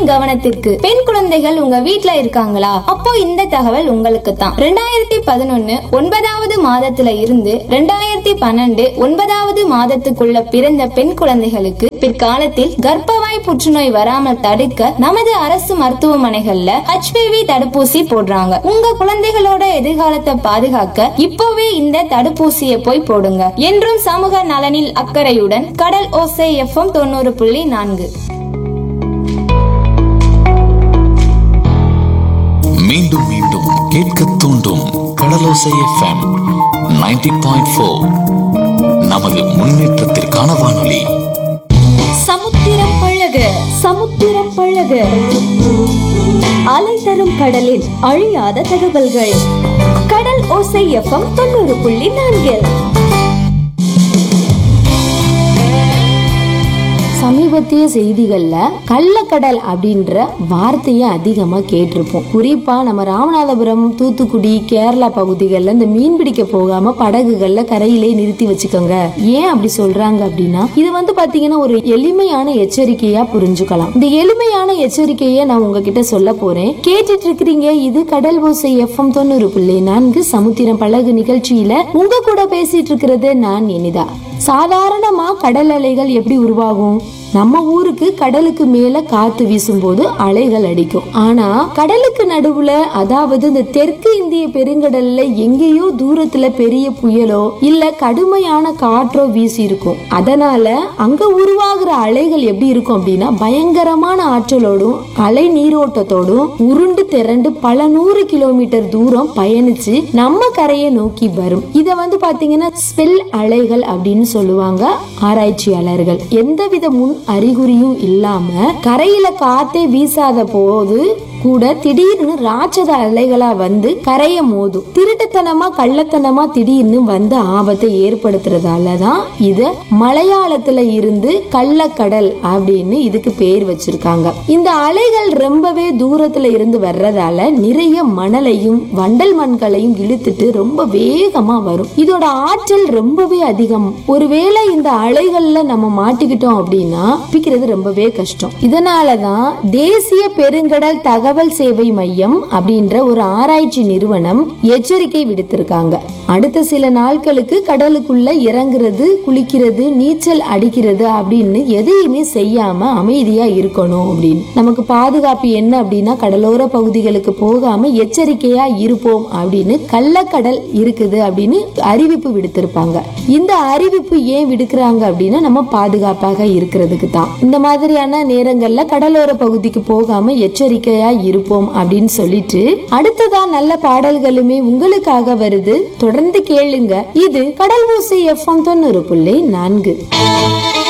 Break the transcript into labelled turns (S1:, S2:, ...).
S1: உங்களின் கவனத்திற்கு பெண் குழந்தைகள் உங்க வீட்ல இருக்காங்களா அப்போ இந்த தகவல் உங்களுக்கு தான் ரெண்டாயிரத்தி பதினொன்னு ஒன்பதாவது மாதத்துல இருந்து ரெண்டாயிரத்தி பன்னெண்டு ஒன்பதாவது மாதத்துக்குள்ள பிறந்த பெண் குழந்தைகளுக்கு பிற்காலத்தில் கர்ப்பவாய் புற்றுநோய் வராமல் தடுக்க நமது அரசு மருத்துவமனைகள்ல HPV தடுப்பூசி போடுறாங்க உங்க குழந்தைகளோட எதிர்காலத்தை பாதுகாக்க இப்போவே இந்த தடுப்பூசியை போய் போடுங்க என்றும் சமூக நலனில் அக்கறையுடன் கடல் ஓசை எஃப்எம் தொண்ணூறு புள்ளி நான்கு
S2: மீண்டும் மீண்டும் கேட்க தூண்டும் கடலோசை எஃப்எம் 90.4 பாயிண்ட் ஃபோர் நமது முன்னேற்றத்திற்கான வானொலி
S3: சமுத்திரம் பழக சமுத்திரம் பழக அலை தரும் கடலில் அழியாத தகவல்கள் கடல் ஓசை எஃப்எம் தொண்ணூறு புள்ளி நான்கில்
S4: சமீபத்திய செய்திகள்ல கள்ளக்கடல் அப்படின்ற வார்த்தையை அதிகமா கேட்டிருப்போம் குறிப்பா நம்ம ராமநாதபுரம் தூத்துக்குடி கேரளா பகுதிகளில் இந்த மீன் பிடிக்க போகாம படகுகள்ல கரையிலே நிறுத்தி வச்சுக்கோங்க ஏன் அப்படி சொல்றாங்க அப்படின்னா இது வந்து பாத்தீங்கன்னா ஒரு எளிமையான எச்சரிக்கையா புரிஞ்சுக்கலாம் இந்த எளிமையான எச்சரிக்கையை நான் உங்ககிட்ட சொல்ல போறேன் கேட்டுட்டு இருக்கிறீங்க இது கடல் ஓசை எஃப்எம் தொண்ணூறு புள்ளி நான்கு சமுத்திரம் பழகு நிகழ்ச்சியில உங்க கூட பேசிட்டு இருக்கிறது நான் இனிதா சாதாரணமா கடல் அலைகள் எப்படி உருவாகும் நம்ம ஊருக்கு கடலுக்கு மேல காத்து வீசும்போது அலைகள் அடிக்கும் ஆனா கடலுக்கு நடுவுல அதாவது இந்த தெற்கு இந்திய பெருங்கடல்ல எங்கேயோ தூரத்துல பெரிய புயலோ இல்ல கடுமையான காற்றோ வீசி இருக்கும் அதனால அங்க உருவாகிற அலைகள் எப்படி இருக்கும் அப்படின்னா பயங்கரமான ஆற்றலோடும் அலை நீரோட்டத்தோடும் உருண்டு திரண்டு பல நூறு கிலோமீட்டர் தூரம் பயணிச்சு நம்ம கரையை நோக்கி வரும் இத வந்து பாத்தீங்கன்னா ஸ்பெல் அலைகள் அப்படின்னு சொல்லுவாங்க ஆராய்ச்சியாளர்கள் எந்தவித முன் அறிகுறியும் இல்லாம கரையில காத்தே வீசாத போது கூட திடீர்னு ராட்சத அலைகளா வந்து கரைய மோதும் திருட்டுத்தனமா கள்ளத்தனமா திடீர்னு வந்து ஆபத்தை ஏற்படுத்துறதால தான் இத மலையாளத்துல இருந்து கள்ளக்கடல் அப்படின்னு இதுக்கு பேர் வச்சிருக்காங்க இந்த அலைகள் ரொம்பவே தூரத்துல இருந்து வர்றதால நிறைய மணலையும் வண்டல் மண்களையும் இழுத்துட்டு ரொம்ப வேகமா வரும் இதோட ஆற்றல் ரொம்பவே அதிகம் ஒருவேளை இந்த அலைகள்ல நம்ம மாட்டிக்கிட்டோம் அப்படின்னா தப்பிக்கிறது ரொம்பவே கஷ்டம் இதனாலதான் தேசிய பெருங்கடல் தகவல் சேவை மையம் அப்படின்ற ஒரு ஆராய்ச்சி நிறுவனம் எச்சரிக்கை விடுத்திருக்காங்க அடுத்த சில நாட்களுக்கு கடலுக்குள்ள இறங்குறது குளிக்கிறது நீச்சல் அடிக்கிறது அப்படின்னு எதையுமே செய்யாம அமைதியா இருக்கணும் அப்படின்னு நமக்கு பாதுகாப்பு என்ன அப்படின்னா கடலோர பகுதிகளுக்கு போகாம எச்சரிக்கையா இருப்போம் அப்படின்னு கள்ளக்கடல் இருக்குது அப்படின்னு அறிவிப்பு விடுத்திருப்பாங்க இந்த அறிவிப்பு ஏன் விடுக்கிறாங்க அப்படின்னா நம்ம பாதுகாப்பாக இருக்கிறதுக்கு தான் இந்த மாதிரியான நேரங்கள்ல கடலோர பகுதிக்கு போகாம எச்சரிக்கையா இருப்போம் அப்படின்னு சொல்லிட்டு அடுத்ததா நல்ல பாடல்களுமே உங்களுக்காக வருது தொடர்ந்து கேளுங்க இது கடல் ஊசி எஃப்எம் தொண்ணூறு புள்ளி நான்கு